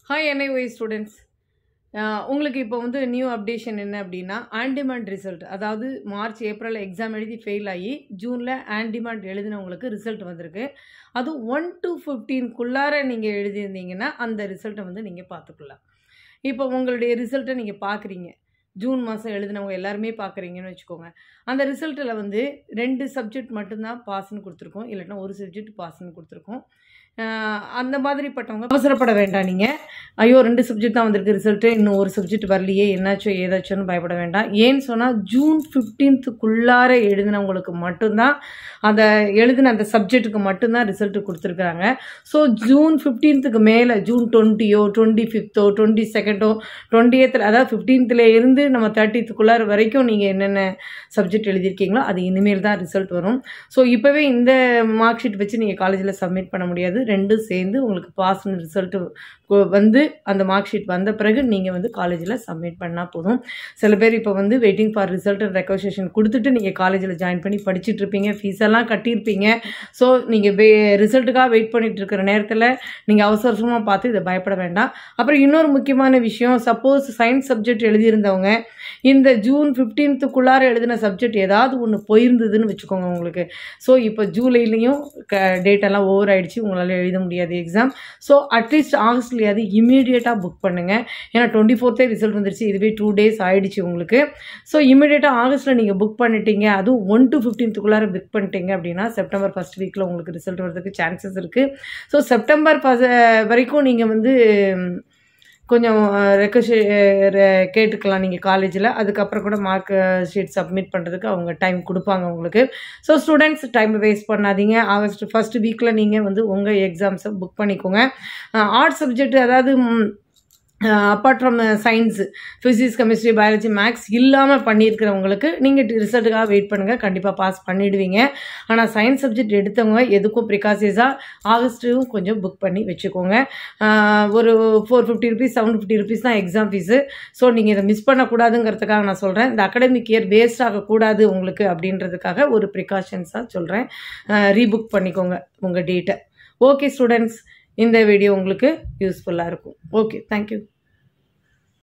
hi என்ஐஒய் students உங்களுக்கு இப்போ வந்து நியூ அப்டேஷன் என்ன அப்படின்னா ஆன்டிமாண்ட் ரிசல்ட் அதாவது மார்ச் ஏப்ரல் எக்ஸாம் எழுதி ஃபெயில் ஆகி ஜூனில் ஆன்டிமாண்ட் எழுதினவங்களுக்கு ரிசல்ட் வந்திருக்கு அதுவும் ஒன் டு ஃபிஃப்டீன்குள்ளார நீங்கள் எழுதியிருந்தீங்கன்னா அந்த ரிசல்ட்டை வந்து நீங்கள் பார்த்துக்கலாம் இப்போ உங்களுடைய ரிசல்ட்டை நீங்கள் பார்க்குறீங்க ஜூன் மாதம் எழுதினவங்க எல்லாருமே பார்க்குறீங்கன்னு வச்சுக்கோங்க அந்த ரிசல்ட்டில் வந்து ரெண்டு சப்ஜெக்ட் மட்டும்தான் பாஸ்ன்னு கொடுத்துருக்கோம் இல்லைன்னா ஒரு சப்ஜெக்ட் பாஸ்ன்னு கொடுத்துருக்கோம் ஆஹ் அந்த மாதிரிப்பட்டவங்க அவசரப்பட வேண்டாம் நீங்கள் ஐயோ ரெண்டு சப்ஜெக்ட் தான் வந்திருக்கு ரிசல்ட்டு இன்னும் ஒரு சப்ஜெக்ட் வரலையே என்னாச்சோ ஏதாச்சோன்னு பயப்பட வேண்டாம் ஏன்னு சொன்னால் ஜூன் ஃபிஃப்டீன்த்துக்குள்ளார எழுதினவங்களுக்கு மட்டும்தான் அந்த எழுதின அந்த சப்ஜெக்ட்டுக்கு மட்டும்தான் ரிசல்ட்டு கொடுத்துருக்குறாங்க ஸோ ஜூன் ஃபிஃப்டீன்த்துக்கு மேலே ஜூன் டுவெண்ட்டியோ டுவெண்ட்டி ஃபிஃப்த்தோ டுவெண்ட்டி செகண்டோ டுவெண்ட்டி எய்த்தில் அதாவது ஃபிஃப்டீன்த்தில் இருந்து நம்ம தேர்ட்டித்துக்குள்ளார வரைக்கும் நீங்கள் என்னென்ன சப்ஜெக்ட் எழுதியிருக்கீங்களோ அது இனிமேல் தான் ரிசல்ட் வரும் ஸோ இப்போவே இந்த மார்க் ஷீட் வச்சு நீங்கள் காலேஜில் சப்மிட் பண்ண முடியாது ரெண்டும் சேர்ந்து உங்களுக்கு பாஸ் ரிசல்ட்டு வந்து அந்த மார்க் ஷீட் வந்த பிறகு நீங்கள் வந்து காலேஜில் சப்மிட் பண்ணால் போதும் சில பேர் இப்போ வந்து வெயிட்டிங் ஃபார் ரிசல்ட் அண்ட் ரெக்கவசேஷன் கொடுத்துட்டு நீங்கள் காலேஜில் ஜாயின் பண்ணி படிச்சுட்டு இருப்பீங்க ஃபீஸ் எல்லாம் கட்டியிருப்பீங்க ஸோ நீங்கள் வெ ரிசல்ட்டுக்காக வெயிட் பண்ணிட்டு இருக்கிற நேரத்தில் நீங்கள் அவசர அவசரமாக பார்த்து இதை பயப்பட வேண்டாம் அப்புறம் இன்னொரு முக்கியமான விஷயம் சப்போஸ் சயின்ஸ் சப்ஜெக்ட் எழுதியிருந்தவங்க இந்த ஜூன் ஃபிஃப்டீன்த்துக்குள்ளார எழுதின சப்ஜெக்ட் ஏதாவது ஒன்று போயிருந்ததுன்னு வச்சுக்கோங்க உங்களுக்கு ஸோ இப்போ ஜூலைலேயும் க டேட் எல்லாம் ஓவர் ஆயிடுச்சு உங்களால் எழுத முடியாது எக்ஸாம் ஸோ அட்லீஸ்ட் ஆகஸ்ட்லேயாவது இமீடியட்டாக புக் பண்ணுங்கள் ஏன்னா டுவெண்ட்டி ஃபோர்த்தே ரிசல்ட் வந்துருச்சு இதுவே டூ டேஸ் ஆயிடுச்சு உங்களுக்கு ஸோ இமீடியட்டாக ஆகஸ்ட்டில் நீங்கள் புக் பண்ணிட்டீங்க அதுவும் ஒன் டு ஃபிஃப்டீன்த்துக்குள்ளார புக் பண்ணிட்டீங்க அப்படின்னா செப்டம்பர் ஃபஸ்ட் வீக்கில் உங்களுக்கு ரிசல்ட் வரதுக்கு சான்சஸ் இருக்குது ஸோ செப்டம்பர் ஃபஸ் வரைக்கும் நீங்கள் வந்து கொஞ்சம் ரெக்கஷே கேட்டுக்கலாம் நீங்கள் காலேஜில் அதுக்கப்புறம் கூட மார்க் ஷீட் சப்மிட் பண்ணுறதுக்கு அவங்க டைம் கொடுப்பாங்க உங்களுக்கு ஸோ ஸ்டூடெண்ட்ஸ் டைம் வேஸ்ட் பண்ணாதீங்க ஆகஸ்ட் ஃபஸ்ட் வீக்கில் நீங்கள் வந்து உங்கள் எக்ஸாம்ஸை புக் பண்ணிக்கோங்க ஆர்ட்ஸ் சப்ஜெக்ட் அதாவது apart from science physics chemistry biology maths இல்லாமல் பண்ணியிருக்கிறவங்களுக்கு நீங்கள் ரிசல்ட்டுக்காக வெயிட் பண்ணுங்கள் கண்டிப்பாக பாஸ் பண்ணிடுவீங்க ஆனால் சயின்ஸ் சப்ஜெக்ட் எடுத்தவங்க எதுக்கும் ப்ரிகாசியஸாக ஆகஸ்ட்டும் கொஞ்சம் புக் பண்ணி வச்சுக்கோங்க ஒரு four fifty rupees seven fifty rupees தான் எக்ஸாம் ஃபீஸு ஸோ நீங்கள் இதை மிஸ் பண்ணக்கூடாதுங்கிறதுக்காக நான் சொல்கிறேன் இந்த அகடமிக் இயர் வேஸ்ட் ஆகக்கூடாது உங்களுக்கு அப்படின்றதுக்காக ஒரு ப்ரிகாஷன்ஸாக சொல்கிறேன் ரீபுக் பண்ணிக்கோங்க உங்கள் டேட்டை ஓகே ஸ்டூடெண்ட்ஸ் இந்த வீடியோ உங்களுக்கு யூஸ்ஃபுல்லாக இருக்கும் ஓகே தேங்க்யூ